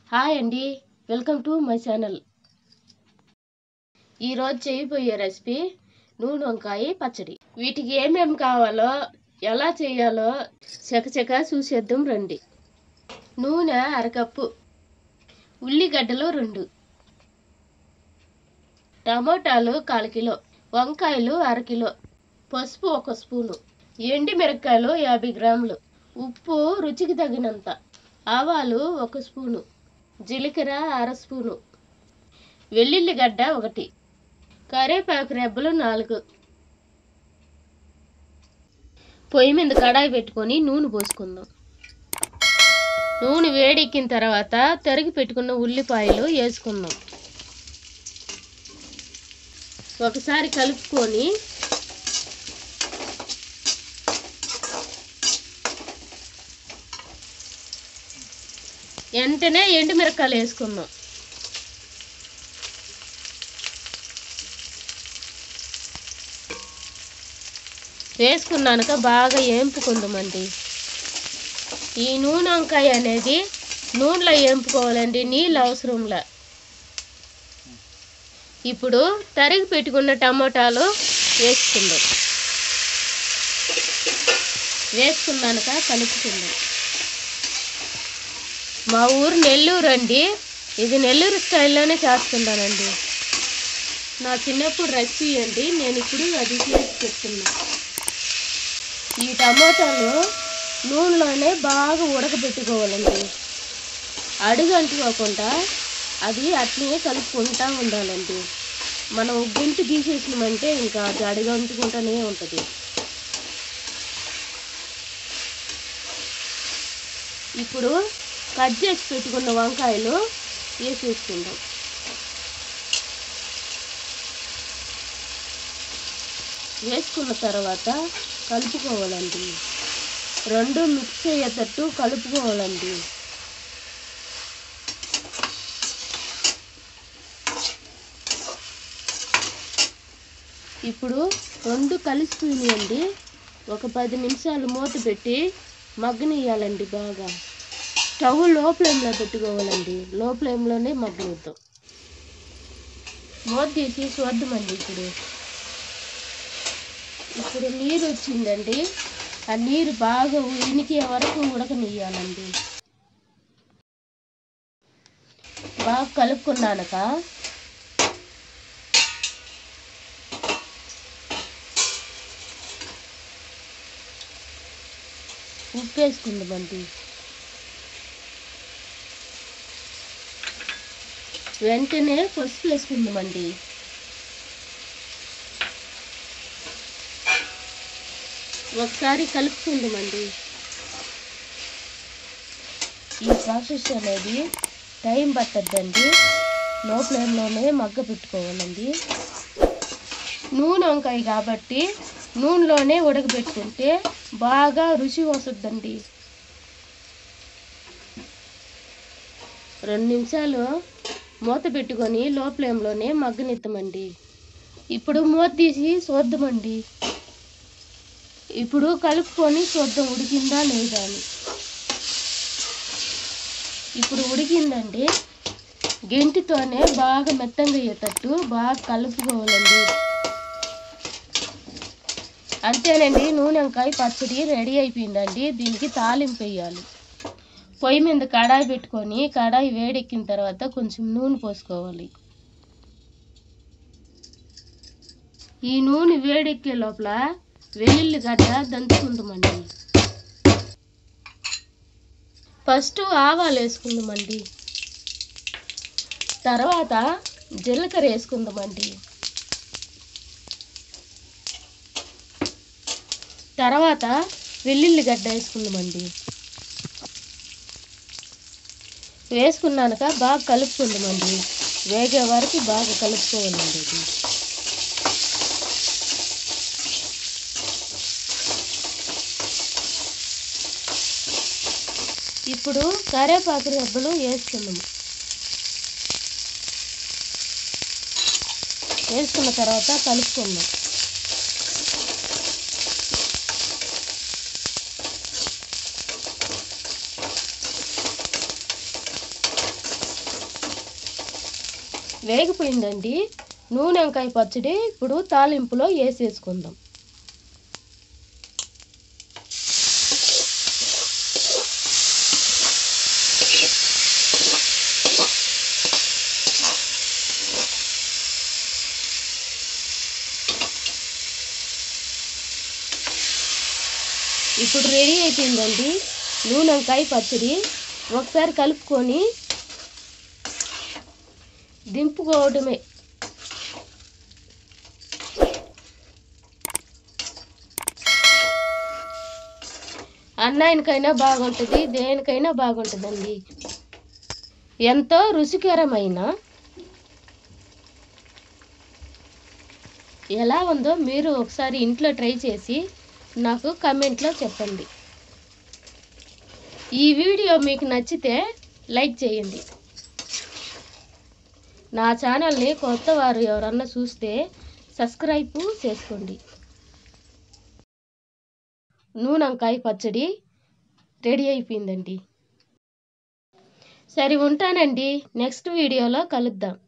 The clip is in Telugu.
హాయ్ అండి వెల్కమ్ టు మై ఛానల్ ఈరోజు చేయబోయే రెసిపీ నూనె వంకాయ పచ్చడి వీటికి ఏమేమి కావాలో ఎలా చేయాలో చకచక చూసేద్దాం రండి నూనె అరకప్పు ఉల్లిగడ్డలు రెండు టమోటాలు కాలు కిలో వంకాయలు అరకిలో పసుపు ఒక స్పూను ఎండి మిరపకాయలు యాభై గ్రాములు ఉప్పు రుచికి తగినంత ఆవాలు ఒక స్పూను జీలకర్ర అర స్పూను వెల్లుల్లిగడ్డ ఒకటి కరివేపాకు రెబ్బలు నాలుగు పొయ్యి మీద కడాయి పెట్టుకొని నూనె పోసుకుందాం నూనె వేడెక్కిన తర్వాత తరిగి పెట్టుకున్న ఉల్లిపాయలు వేసుకుందాం ఒకసారి కలుపుకొని వెంటనే ఎండుమిరపకాయలు వేసుకుందాం వేసుకున్నాక బాగా ఏంపుకుందామండి ఈ నూనె వంకాయ అనేది నూనెలో ఏంపుకోవాలండి నీళ్ళు అవసరంలా ఇప్పుడు తరిగి పెట్టుకున్న టమోటాలు వేసుకుందాం వేసుకున్నాక కలుపుకుందాం మా ఊరు నెల్లూరు అండి ఇది నెల్లూరు స్టైల్లోనే చేస్తున్నానండి నా చిన్నప్పుడు రెసిపీ అండి నేను ఇప్పుడు అది చేసి చెప్తున్నా ఈ టమోటాలు నూనెలోనే బాగా ఉడకబెట్టుకోవాలండి అడుగు అంటుకోకుండా అది అట్లనే కలుపుకుంటా ఉండాలండి మనం గుంటు తీసేసినామంటే ఇంకా అది అడుగు అంటుకుంటూనే ఉంటుంది ఇప్పుడు కట్ చేసి పెట్టుకున్న వంకాయలు వేసేసుకుందాం వేసుకున్న తర్వాత కలుపుకోవాలండి రెండు మిక్స్ అయ్యేటట్టు కలుపుకోవాలండి ఇప్పుడు రెండు కలిసిపోయినాయండి ఒక పది నిమిషాలు మూత పెట్టి మగ్గనియాలండి బాగా స్టవ్ లో ఫ్లేమ్లో పెట్టుకోవాలండి లో ఫ్లేమ్లోనే మగ్గనిద్దాం మూత తీసి చూద్దామండి ఇప్పుడు ఇప్పుడు నీరు వచ్చిందండి ఆ నీరు బాగా ఇనికే వరకు ఉడకనియ్యాలండి బాగా కలుపుకున్నాక ఉప్పు వేసుకుందామండి వెంటనే పసుపు వేసుకుందామండి ఒకసారి కలుపుకుందామండి ఈ ప్రాసెస్ అనేది టైం పట్టద్దండి లో ఫ్లేమ్లోనే మగ్గ పెట్టుకోవాలండి నూనె వంకాయ కాబట్టి నూనెలోనే ఉడకబెట్టుకుంటే బాగా రుచి వస్తుందండి రెండు నిమిషాలు మూత పెట్టుకొని లో ఫ్లేమ్లోనే మగ్గనిద్దామండి ఇప్పుడు మూత తీసి చూద్దామండి ఇప్పుడు కలుపుకొని చూద్దాం ఉడికిందా లేదా అని ఇప్పుడు ఉడికిందండి గెంటితోనే బాగా మెత్తంగా అయ్యేటట్టు బాగా కలుపుకోవాలండి అంతేనండి నూనె వంకాయ పచ్చడి రెడీ అయిపోయిందండి దీనికి తాలింపు వేయాలి పొయ్యి మీద కడాయి పెట్టుకొని కడాయి వేడెక్కిన తర్వాత కొంచెం నూనె పోసుకోవాలి ఈ నూనె వేడెక్కే లోపల వెల్లుల్లి గడ్డ దంచుకుందామండి ఫస్ట్ ఆవాలు వేసుకుందామండి తర్వాత జీలకర్ర వేసుకుందామండి తర్వాత వెల్లుల్లి గడ్డ వేసుకుందామండి వేసుకున్నాక బాగా కలుపుకుందామండి వేగే వరకు బాగా కలుపుకోవాలండి ఇది ఇప్పుడు కరివేపాకు రెబ్బలు వేసుకుందాము వేసుకున్న తర్వాత కలుపుకుందాం వేగిపోయిందండి నూనె వంకాయ పచ్చడి ఇప్పుడు తాలింపులో వేసేసుకుందాం ఇప్పుడు రెడీ అయిపోయిందండి నూనె వంకాయ పచ్చడి ఒకసారి కలుపుకొని దింపుకోవడమే అన్నానికైనా బాగుంటుంది దేనికైనా బాగుంటుందండి ఎంతో రుచికరమైన ఎలా ఉందో మీరు ఒకసారి ఇంట్లో ట్రై చేసి నాకు కమెంట్లో చెప్పండి ఈ వీడియో మీకు నచ్చితే లైక్ చేయండి నా ఛానల్ని కొత్త వారు ఎవరన్నా చూస్తే సబ్స్క్రైబ్ చేసుకోండి నూనెంకాయ పచ్చడి రెడీ అయిపోయిందండి సరే ఉంటానండి నెక్స్ట్ వీడియోలో కలుద్దాం